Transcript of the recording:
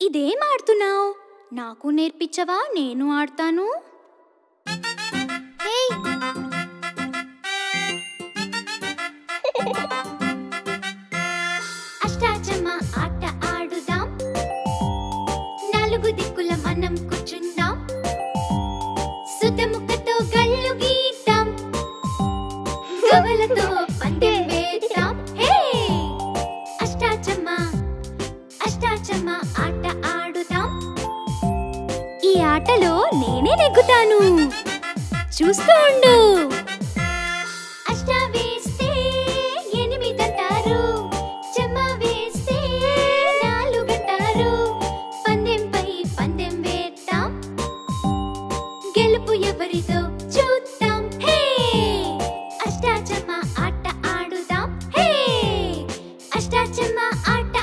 ఇదేం ఆడుతున్నావు నాకు నేర్పించవా నేను ఆడతాను ఏయ్ అష్టాచమ్మ ఆట ఆడుదాం నాలుగు దిక్కుల మనం కూర్చుందాం సుతముక్కతో గళ్ళు గీద్దాం గవలతో పందెం వేద్దాం హే అష్టాచమ్మ అష్టాచమ్మ ఆట ఆడుదాం ఈ ఆటలో నేనే నెగ్గుతాను చూస్తూ ఉండు అష్టా వేస్తే ఎనిమిదంటారు చెమ్మ వేస్తే నాలుగంటారు పందెంపై పందెం వేద్దాం గెలుపు ఎవరిదో చూద్దాం హే అష్టాచమ్మ ఆట ఆడుదాం హే అష్టాచమ్మ ఆట